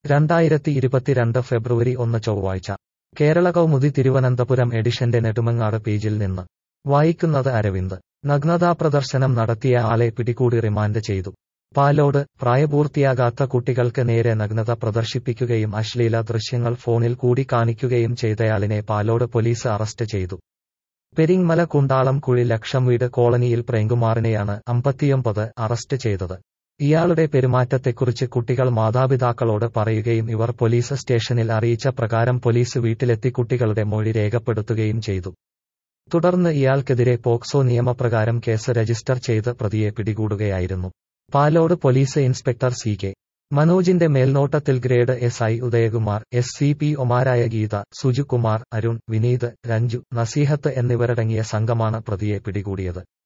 രണ്ടായിരത്തി ഇരുപത്തിരണ്ട് ഫെബ്രുവരി ഒന്ന് ചൊവ്വാഴ്ച കേരള കൗമുദി തിരുവനന്തപുരം എഡിഷന്റെ നെടുമങ്ങാട് പേജിൽ നിന്ന് വായിക്കുന്നത് അരവിന്ദ് നഗ്നതാ പ്രദർശനം നടത്തിയ ആളെ പിടികൂടി റിമാൻഡ് ചെയ്തു പാലോട് പ്രായപൂർത്തിയാകാത്ത കുട്ടികൾക്ക് നേരെ നഗ്നത പ്രദർശിപ്പിക്കുകയും അശ്ലീല ദൃശ്യങ്ങൾ ഫോണിൽ കൂടി കാണിക്കുകയും ചെയ്തയാളിനെ പാലോട് പോലീസ് അറസ്റ്റ് ചെയ്തു പെരിങ്മല കുണ്ടാളം കുഴി ലക്ഷം വീട് കോളനിയിൽ പ്രേംകുമാറിനെയാണ് അമ്പത്തിയൊമ്പത് അറസ്റ്റ് ചെയ്തത് ഇയാളുടെ പെരുമാറ്റത്തെക്കുറിച്ച് കുട്ടികൾ മാതാപിതാക്കളോട് പറയുകയും ഇവർ പോലീസ് സ്റ്റേഷനിൽ അറിയിച്ച പ്രകാരം പോലീസ് വീട്ടിലെത്തി കുട്ടികളുടെ മൊഴി രേഖപ്പെടുത്തുകയും ചെയ്തു തുടർന്ന് ഇയാൾക്കെതിരെ പോക്സോ നിയമപ്രകാരം കേസ് രജിസ്റ്റർ ചെയ്ത് പ്രതിയെ പിടികൂടുകയായിരുന്നു Palode police inspector C K മനോജിന്റെ മേൽനോട്ടത്തിൽ grade S I Udayakumar S C P ഒമാരായ ഗീത സുജുകുമാർ അരുൺ വിനീത് രഞ്ജു നസീഹത്ത് എന്നിവരടങ്ങിയ സംഘമാണ് പ്രതിയെ പിടികൂടിയത്